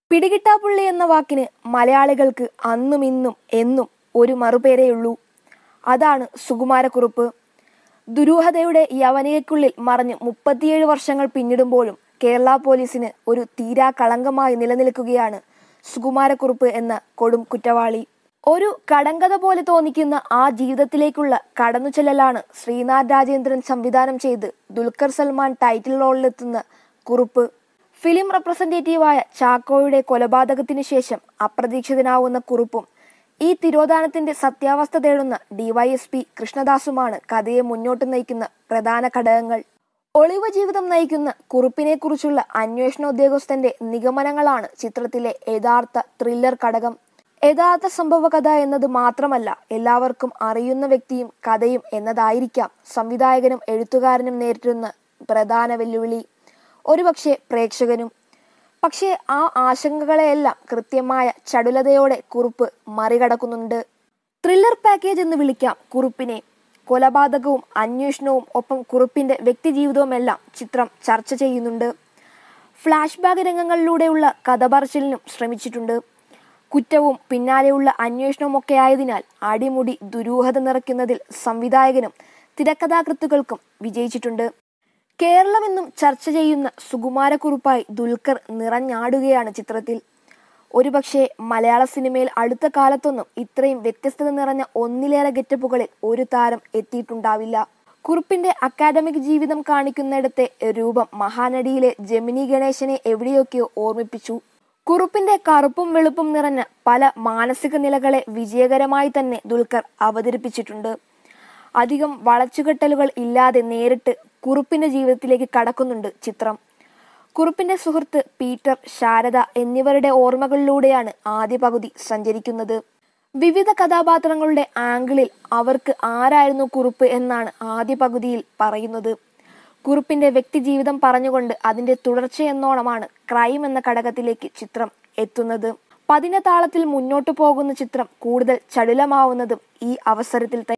പിടികിട്ടാപ്പുള്ളി എന്ന വാക്കിന് മലയാളികൾക്ക് അന്നും ഇന്നും എന്നും ഒരു മറുപേരേയുള്ളൂ അതാണ് സുകുമാരക്കുറുപ്പ് ദുരൂഹതയുടെ യവനികയ്ക്കുള്ളിൽ മറഞ്ഞ് മുപ്പത്തിയേഴ് വർഷങ്ങൾ പിന്നിടുമ്പോഴും കേരള പോലീസിന് ഒരു തീരാ കളങ്കമായി നിലനിൽക്കുകയാണ് സുകുമാരക്കുറുപ്പ് എന്ന കൊടും കുറ്റവാളി ഒരു കടങ്കഥ പോലെ തോന്നിക്കുന്ന ആ ജീവിതത്തിലേക്കുള്ള കടന്നുചെല്ലലാണ് ശ്രീനാഥ് രാജേന്ദ്രൻ സംവിധാനം ചെയ്ത് ദുൽഖർ സൽമാൻ ടൈറ്റിൽ റോളിലെത്തുന്ന കുറുപ്പ് ഫിലിം റെപ്രസെന്റേറ്റീവായ ചാക്കോയുടെ കൊലപാതകത്തിന് ശേഷം അപ്രതീക്ഷിതനാവുന്ന കുറുപ്പും ഈ തിരോധാനത്തിന്റെ സത്യാവസ്ഥ തേടുന്ന ഡിവൈഎസ്പി കൃഷ്ണദാസുമാണ് കഥയെ മുന്നോട്ട് നയിക്കുന്ന പ്രധാന ഘടകങ്ങൾ ഒളിവ് ജീവിതം നയിക്കുന്ന കുറുപ്പിനെ കുറിച്ചുള്ള അന്വേഷണോദ്യോഗസ്ഥന്റെ നിഗമനങ്ങളാണ് ചിത്രത്തിലെ യഥാർത്ഥ ത്രില്ലർ ഘടകം യഥാർത്ഥ സംഭവ കഥ എന്നത് മാത്രമല്ല എല്ലാവർക്കും അറിയുന്ന വ്യക്തിയും കഥയും എന്നതായിരിക്കാം സംവിധായകനും എഴുത്തുകാരനും നേരിടുന്ന പ്രധാന വെല്ലുവിളി ഒരുപക്ഷെ പ്രേക്ഷകനും പക്ഷേ ആ ആശങ്കകളെയെല്ലാം കൃത്യമായ ചടുലതയോടെ കുറുപ്പ് മറികടക്കുന്നുണ്ട് ത്രില്ലർ പാക്കേജ് എന്ന് വിളിക്കാം കുറുപ്പിനെ കൊലപാതകവും അന്വേഷണവും ഒപ്പം കുറുപ്പിന്റെ വ്യക്തിജീവിതവുമെല്ലാം ചിത്രം ചർച്ച ചെയ്യുന്നുണ്ട് ഫ്ലാഷ് ബാക്ക് രംഗങ്ങളിലൂടെയുള്ള കഥ പറച്ചിലിനും ശ്രമിച്ചിട്ടുണ്ട് കുറ്റവും പിന്നാലെയുള്ള അന്വേഷണവും ഒക്കെ ആയതിനാൽ അടിമുടി ദുരൂഹത നിറയ്ക്കുന്നതിൽ സംവിധായകനും തിരക്കഥാകൃത്തുക്കൾക്കും വിജയിച്ചിട്ടുണ്ട് കേരളമെന്നും ചർച്ച ചെയ്യുന്ന സുകുമാരക്കുറുപ്പായി ദുൽഖർ നിറഞ്ഞാടുകയാണ് ചിത്രത്തിൽ ഒരുപക്ഷെ മലയാള സിനിമയിൽ അടുത്ത കാലത്തൊന്നും ഇത്രയും വ്യത്യസ്തത നിറഞ്ഞ ഒന്നിലേറെ ഗെറ്റപ്പുകളിൽ ഒരു താരം എത്തിയിട്ടുണ്ടാവില്ല കുറുപ്പിന്റെ അക്കാഡമിക് ജീവിതം കാണിക്കുന്നിടത്തെ രൂപം മഹാനടിയിലെ ജമിനി ഗണേശനെ എവിടെയൊക്കെയോ ഓർമ്മിപ്പിച്ചു കുറുപ്പിന്റെ കറുപ്പും വെളുപ്പും നിറഞ്ഞ പല മാനസിക നിലകളെ വിജയകരമായി തന്നെ ദുൽഖർ അവതരിപ്പിച്ചിട്ടുണ്ട് അധികം വളച്ചുകെട്ടലുകൾ ഇല്ലാതെ നേരിട്ട് കുറുപ്പിന്റെ ജീവിതത്തിലേക്ക് കടക്കുന്നുണ്ട് ചിത്രം കുറുപ്പിന്റെ സുഹൃത്ത് പീറ്റർ ശാരദ എന്നിവരുടെ ഓർമ്മകളിലൂടെയാണ് ആദ്യ പകുതി സഞ്ചരിക്കുന്നത് വിവിധ കഥാപാത്രങ്ങളുടെ ആംഗിളിൽ അവർക്ക് ആരായിരുന്നു കുറുപ്പ് എന്നാണ് ആദ്യ പകുതിയിൽ പറയുന്നത് കുറുപ്പിന്റെ വ്യക്തിജീവിതം പറഞ്ഞുകൊണ്ട് അതിന്റെ തുടർച്ചയെന്നോണമാണ് ക്രൈം എന്ന ഘടകത്തിലേക്ക് ചിത്രം എത്തുന്നത് പതിന താളത്തിൽ മുന്നോട്ടു പോകുന്ന ചിത്രം കൂടുതൽ ചടുലമാവുന്നതും ഈ അവസരത്തിൽ